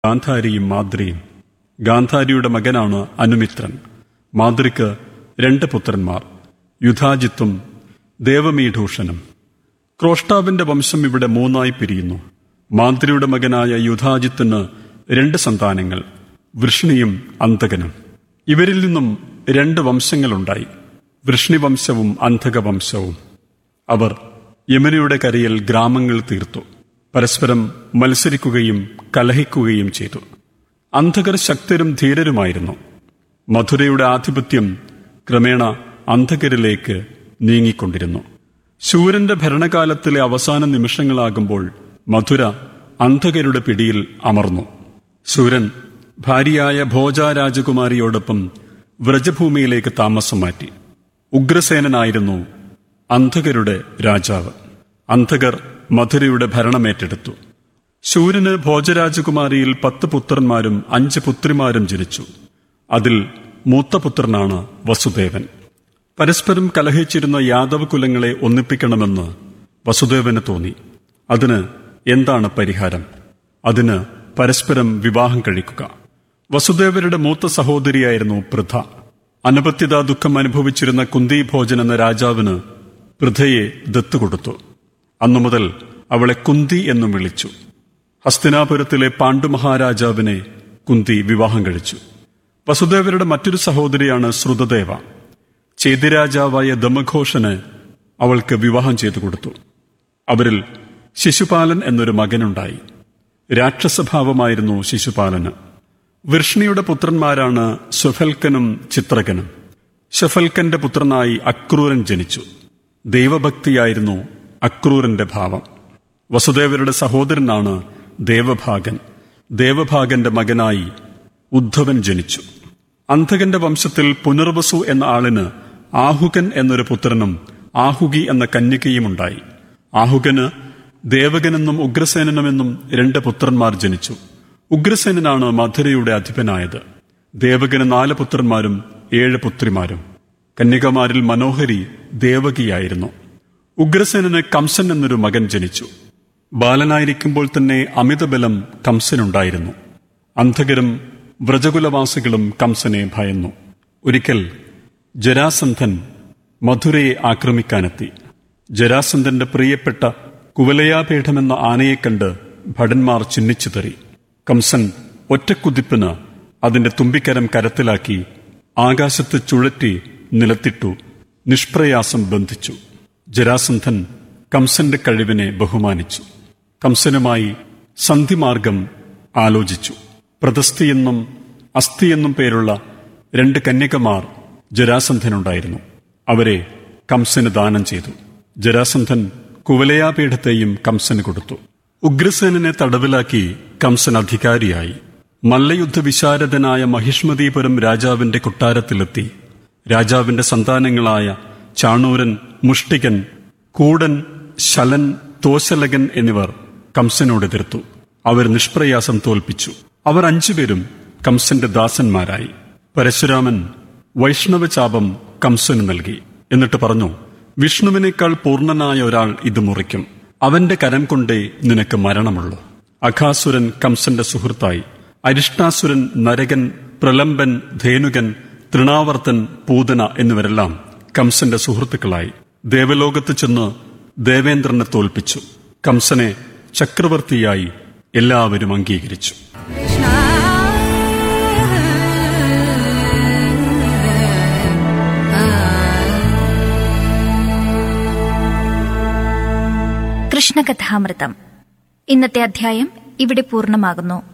ഗാന്ധാരിയും മാദ്രിയും ഗാന്ധാരിയുടെ മകനാണ് അനുമിത്രൻ മാദ്രിക്ക് രണ്ട് പുത്രന്മാർ യുധാജിത്തും ദേവമീഠൂഷനും ക്രോഷ്ടാവിന്റെ വംശം ഇവിടെ മൂന്നായി പിരിയുന്നു മാന്ത്രിയുടെ മകനായ യുധാജിത്തിന് രണ്ട് സന്താനങ്ങൾ വൃഷ്ണിയും അന്തകനും ഇവരിൽ നിന്നും രണ്ട് വംശങ്ങളുണ്ടായി വൃഷ്ണിവംശവും അന്ധകവംശവും അവർ യമുനയുടെ കരയിൽ ഗ്രാമങ്ങൾ തീർത്തു പരസ്പരം മത്സരിക്കുകയും കലഹിക്കുകയും ചെയ്തു അന്ധകർ ശക്തരും ധീരരുമായിരുന്നു മധുരയുടെ ആധിപത്യം ക്രമേണ അന്ധകരിലേക്ക് നീങ്ങിക്കൊണ്ടിരുന്നു ശൂരന്റെ ഭരണകാലത്തിലെ അവസാന നിമിഷങ്ങളാകുമ്പോൾ മധുര അന്ധകരുടെ പിടിയിൽ അമർന്നു ശൂരൻ ഭാര്യയായ ഭോജ രാജകുമാരിയോടൊപ്പം വ്രജഭൂമിയിലേക്ക് താമസം മാറ്റി ഉഗ്രസേനനായിരുന്നു അന്ധകരുടെ രാജാവ് അന്ധകർ മധുരയുടെ ഭരണമേറ്റെടുത്തു ശൂരന് ഭോജരാജകുമാരിയിൽ പത്ത് പുത്രന്മാരും അഞ്ച് പുത്രിമാരും ജനിച്ചു അതിൽ മൂത്ത പുത്രനാണ് വസുദേവൻ പരസ്പരം കലഹിച്ചിരുന്ന യാദവ കുലങ്ങളെ ഒന്നിപ്പിക്കണമെന്ന് വസുദേവന് തോന്നി അതിന് എന്താണ് പരിഹാരം അതിന് പരസ്പരം വിവാഹം കഴിക്കുക വസുദേവരുടെ മൂത്ത സഹോദരിയായിരുന്നു പൃഥ അനപത്യത ദുഃഖം അനുഭവിച്ചിരുന്ന കുന്തിഭോജൻ എന്ന രാജാവിന് പൃഥയെ ദത്തുകൊടുത്തു അന്നു മുതൽ അവളെ കുന്തി എന്നും വിളിച്ചു ഹസ്തിനാപുരത്തിലെ പാണ്ഡുമഹാരാജാവിനെ കുന്തി വിവാഹം കഴിച്ചു വസുദേവരുടെ മറ്റൊരു സഹോദരിയാണ് ശ്രുതദേവ ചേതിരാജാവായ ദമഘോഷന് അവൾക്ക് വിവാഹം ചെയ്തു കൊടുത്തു അവരിൽ ശിശുപാലൻ എന്നൊരു മകനുണ്ടായി രാക്ഷസഭാവമായിരുന്നു ശിശുപാലന് വൃഷ്ണിയുടെ പുത്രന്മാരാണ് സ്വഫൽക്കനും ചിത്രകനും ഷഫൽക്കന്റെ പുത്രനായി അക്രൂരൻ ജനിച്ചു ദൈവഭക്തിയായിരുന്നു അക്രൂരന്റെ ഭാവം വസുദേവരുടെ സഹോദരനാണ് ദേവഭാഗൻ ദേവഭാഗന്റെ മകനായി ഉദ്ധവൻ ജനിച്ചു അന്ധകന്റെ വംശത്തിൽ പുനർവസു എന്ന ആളിന് ആഹുകൻ എന്നൊരു പുത്രനും ആഹുകി എന്ന കന്യകയുമുണ്ടായി ആഹുകന് ദേവകനെന്നും ഉഗ്രസേനനുമെന്നും രണ്ട് പുത്രന്മാർ ജനിച്ചു ഉഗ്രസേനനാണ് മധുരയുടെ അധിപനായത് ദേവകന് നാല് പുത്രന്മാരും ഏഴ് പുത്രിമാരും കന്യകമാരിൽ മനോഹരി ദേവകിയായിരുന്നു ഉഗ്രസേനന് കംസൻ എന്നൊരു മകൻ ജനിച്ചു ബാലനായിരിക്കുമ്പോൾ തന്നെ അമിതബലം കംസനുണ്ടായിരുന്നു അന്ധകരും വ്രജകുലവാസികളും കംസനെ ഭയന്നു ഒരിക്കൽ ജരാസന്ധൻ മധുരയെ ആക്രമിക്കാനെത്തി ജരാസന്ധന്റെ പ്രിയപ്പെട്ട കുവലയാപീഠമെന്ന ആനയെ കണ്ട് ഭടന്മാർ ചിഹ്നിച്ചു തെറി കംസൻ ഒറ്റക്കുതിപ്പിന് അതിന്റെ തുമ്പിക്കരം കരത്തിലാക്കി ആകാശത്ത് ചുഴറ്റി നിലത്തിട്ടു നിഷ്പ്രയാസം ബന്ധിച്ചു ജരാസന്ധൻ കംസന്റെ കഴിവിനെ ബഹുമാനിച്ചു കംസനുമായി സന്ധിമാർഗം ആലോചിച്ചു പ്രതസ്ഥിയെന്നും അസ്ഥിയെന്നും പേരുള്ള രണ്ട് കന്യകമാർ ജരാസന്ധനുണ്ടായിരുന്നു അവരെ കംസന് ദാനം ചെയ്തു ജരാസന്ധൻ കുവലയാപീഠത്തെയും കംസന് കൊടുത്തു ഉഗ്രസേനനെ തടവിലാക്കി കംസൻ അധികാരിയായി മല്ലയുദ്ധ വിശാരദനായ മഹിഷ്മതീപുരം രാജാവിന്റെ കൊട്ടാരത്തിലെത്തി രാജാവിന്റെ സന്താനങ്ങളായ ചാണൂരൻ മുഷ്ടികൻ കൂടൻ ശലൻ തോശലകൻ എന്നിവർ കംസനോട് എതിർത്തു അവർ നിഷ്പ്രയാസം തോൽപ്പിച്ചു അവർ അഞ്ചുപേരും കംസന്റെ ദാസന്മാരായി പരശുരാമൻ വൈഷ്ണവചാപം കംസന് നൽകി എന്നിട്ട് പറഞ്ഞു വിഷ്ണുവിനേക്കാൾ പൂർണ്ണനായ ഒരാൾ ഇത് മുറിക്കും അവന്റെ കരം കൊണ്ടേ നിനക്ക് മരണമുള്ളൂ അഖാസുരൻ കംസന്റെ സുഹൃത്തായി അരിഷ്ടാസുരൻ നരകൻ പ്രലംബൻ ധേനുകൻ തൃണാവർത്തൻ പൂതന എന്നിവരെല്ലാം കംസന്റെ സുഹൃത്തുക്കളായി ദേവലോകത്ത് ചെന്ന് ദേവേന്ദ്രനെ തോൽപ്പിച്ചു കംസനെ ചക്രവർത്തിയായി എല്ലാവരും അംഗീകരിച്ചു കൃഷ്ണകഥാമൃതം ഇന്നത്തെ അധ്യായം ഇവിടെ പൂർണ്ണമാകുന്നു